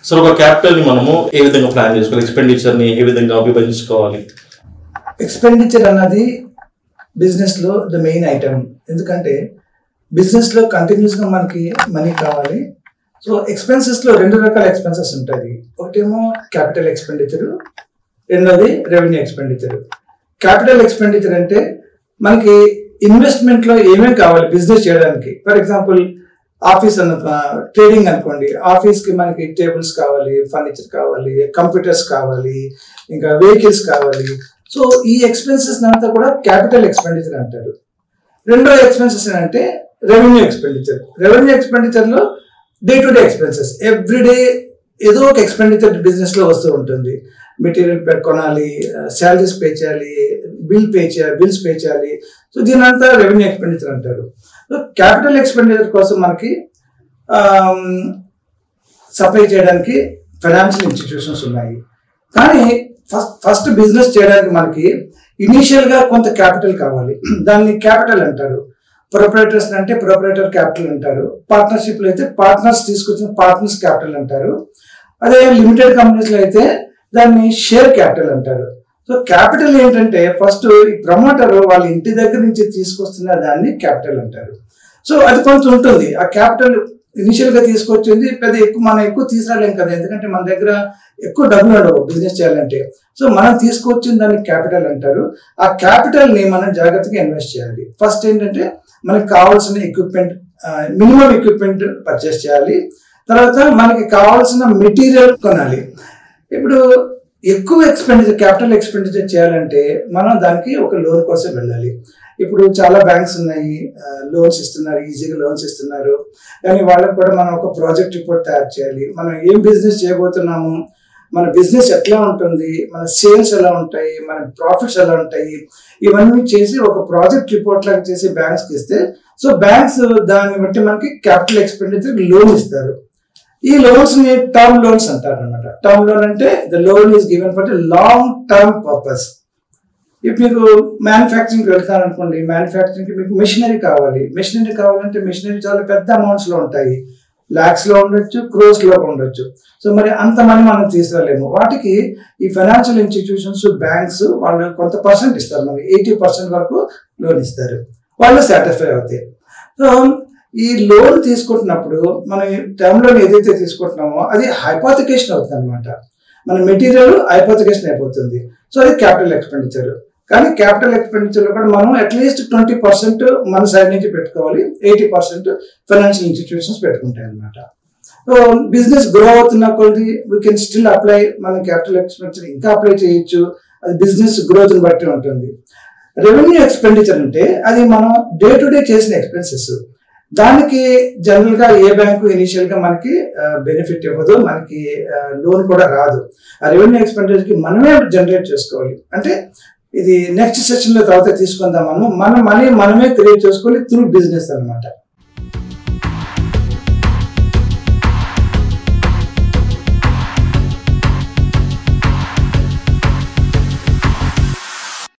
so ఒక capital ని మనము ఏ విధంగా ప్లాన్ చేసుకోవాలి ఎక్స్పెండిచర్ ని ఏ విధంగా విభజించుకోవాలి ఎక్స్పెండిచర్ అన్నది బిజినెస్ లో ద మెయిన్ ఐటమ్ ఎందుకంటే బిజినెస్ లో కంటిన్యూస్ గా మనకి మనీ కావాలి సో ఎక్స్పెన్సెస్ లో రెండు రకాల ఎక్స్పెన్సెస్ ఉంటాయి ఒకటేమో క్యాపిటల్ ఎక్స్పెండిచర్ రెండోది రెవెన్యూ ఎక్స్పెండిచర్ క్యాపిటల్ ఎక్స్పెండిచర్ అంటే మనకి ఇన్వెస్ట్మెంట్ లో ఏమేమి కావాలి బిజినెస్ చేయడానికి ఫర్ ఎగ్జాంపుల్ ఆఫీస్ అన్న ట్రేడింగ్ అనుకోండి ఆఫీస్ కి మనకి టేబుల్స్ కావాలి ఫర్నిచర్ కావాలి కంప్యూటర్స్ కావాలి ఇంకా వెహికల్స్ కావాలి సో ఈ ఎక్స్పెన్సెస్ అంతా కూడా క్యాపిటల్ ఎక్స్పెండిచర్ అంటారు రెండో ఎక్స్పెన్సెస్ అంటే రెవెన్యూ ఎక్స్పెండిచర్ రెవెన్యూ ఎక్స్పెండిచర్ లో day to day expenses every day ఏదో ఒక ఎక్స్పెండిచర్ బిజినెస్ లో వస్తూ ఉంటుంది మెటీరియల్ కొనాలి శాలరీస్ పే చేయాలి బిల్ పే చేయాలి బిల్స్ పే చేయాలి సో దీని అంతా రెవెన్యూ ఎక్స్పెండిచర్ అంటారు సో క్యాపిటల్ ఎక్స్పెండిచర్ కోసం మనకి సప్లై చేయడానికి ఫైనాన్షియల్ ఇన్స్టిట్యూషన్స్ ఉన్నాయి కానీ ఫస్ట్ ఫస్ట్ బిజినెస్ చేయడానికి మనకి ఇనీషియల్ గా కొంత క్యాపిటల్ కావాలి దాన్ని క్యాపిటల్ అంటారు ప్రొపరేటర్స్ అంటే ప్రొపరేటర్ క్యాపిటల్ అంటారు పార్ట్నర్షిప్ లో అయితే పార్ట్నర్స్ తీసుకొచ్చిన పార్ట్నర్స్ క్యాపిటల్ అంటారు అదే లిమిటెడ్ కంపెనీస్ లో అయితే దాన్ని షేర్ క్యాపిటల్ అంటారు సో క్యాపిటల్ ఏంటంటే ఫస్ట్ ఈ ప్రమోటర్ వాళ్ళ ఇంటి దగ్గర నుంచి తీసుకొస్తున్న దాన్ని క్యాపిటల్ అంటారు సో అది కొంచెం ఉంటుంది ఆ క్యాపిటల్ ఇనిషియల్ గా తీసుకొచ్చింది పెద్ద ఎక్కువ మనం ఎక్కువ తీసుకురాలేం కదా ఎందుకంటే మన దగ్గర ఎక్కువ డబ్బులు ఉండవు బిజినెస్ చేయాలంటే సో మనం తీసుకొచ్చిన దాన్ని క్యాపిటల్ అంటారు ఆ క్యాపిటల్ ని మనం జాగ్రత్తగా ఇన్వెస్ట్ చేయాలి ఫస్ట్ ఏంటంటే మనకి కావాల్సిన ఎక్విప్మెంట్ మినిమం ఎక్విప్మెంట్ పర్చేస్ చేయాలి తర్వాత మనకి కావాల్సిన మెటీరియల్ కొనాలి ఇప్పుడు ఎక్కువ ఎక్స్పెండిచర్ క్యాపిటల్ ఎక్స్పెండిచర్ చేయాలంటే మనం దానికి ఒక లోన్ కోసం వెళ్ళాలి ఇప్పుడు చాలా బ్యాంక్స్ ఉన్నాయి లోన్స్ ఇస్తున్నారు ఈజీగా లోన్స్ ఇస్తున్నారు కానీ వాళ్ళకి కూడా మనం ఒక ప్రాజెక్ట్ రిపోర్ట్ తయారు చేయాలి మనం ఏం బిజినెస్ చేయబోతున్నాము మన బిజినెస్ ఎట్లా ఉంటుంది మన సేల్స్ ఎలా ఉంటాయి మన ప్రాఫిట్స్ ఎలా ఉంటాయి ఇవన్నీ చేసి ఒక ప్రాజెక్ట్ రిపోర్ట్ లాగా చేసి బ్యాంక్స్కి ఇస్తే సో బ్యాంక్స్ దాన్ని బట్టి మనకి క్యాపిటల్ ఎక్స్పెండిచర్ లోన్ ఇస్తారు ఈ లోన్స్ ని టర్మ్ లోన్స్ అంటారు అనమాట టర్మ్ లోన్ అంటే the loan is given for long term purpose ఇప్పుడు మీకు మ్యానుఫ్యాక్చరింగ్ వెళ్తారనుకోండి మ్యానుఫ్యాక్చరింగ్ కి మీకు మిషనరీ కావాలి మిషనరీ కావాలంటే మిషనరీ చాలా పెద్ద అమౌంట్స్ లో ఉంటాయి లాక్స్ లో ఉండొచ్చు క్రోస్ లో ఉండొచ్చు సో మరి అంత మనీ మనం తీసుకురాలేము వాటికి ఈ ఫైనాన్షియల్ ఇన్స్టిట్యూషన్స్ బ్యాంక్స్ వాళ్ళు కొంత పర్సెంట్ ఇస్తారు మనకి ఎయిటీ పర్సెంట్ వరకు లోన్ ఇస్తారు వాళ్ళు సాటిస్ఫై అవుతాయి సో ఈ లోన్ తీసుకుంటున్నప్పుడు మనం టర్మ్ లోన్ ఏదైతే తీసుకుంటున్నామో అది హైపోతికేషన్ అవుతుంది అనమాట మన మెటీరియల్ హైపోతికేషన్ అయిపోతుంది సో అది క్యాపిటల్ ఎక్స్పెండిచర్ కానీ క్యాపిటల్ ఎక్స్పెండిచర్ లో కూడా మనం అట్లీస్ట్ ట్వంటీ పర్సెంట్ మన సైడ్ నుంచి పెట్టుకోవాలి ఎయిటీ పర్సెంట్ ఫైనాన్షియల్ ఇన్స్టిట్యూషన్స్ పెట్టుకుంటాయి అనమాట సో బిజినెస్ గ్రో అవుతున్న కొద్ది వీ కెన్ స్టిల్ అప్లై మనం క్యాపిటల్ ఎక్స్పెండిచర్ ఇంకా అప్లై చేయొచ్చు అది బిజినెస్ గ్రోత్ బట్టి ఉంటుంది రెవెన్యూ ఎక్స్పెండిచర్ అంటే అది మనం డే టు డే చేసిన ఎక్స్పెన్సెస్ దానికి జనరల్ గా ఏ బ్యాంకు ఇనిషియల్ గా మనకి బెనిఫిట్ ఇవ్వదు మనకి లోన్ కూడా రాదు ఆ రెవెన్యూ ఎక్స్పెండిచర్ కి మనమే జనరేట్ చేసుకోవాలి అంటే ఇది నెక్స్ట్ సెషన్ లో తర్వాత తీసుకుందాం మనము మన మనీ మనమే క్రియేట్ చేసుకోవాలి త్రూ బిజినెస్ అనమాట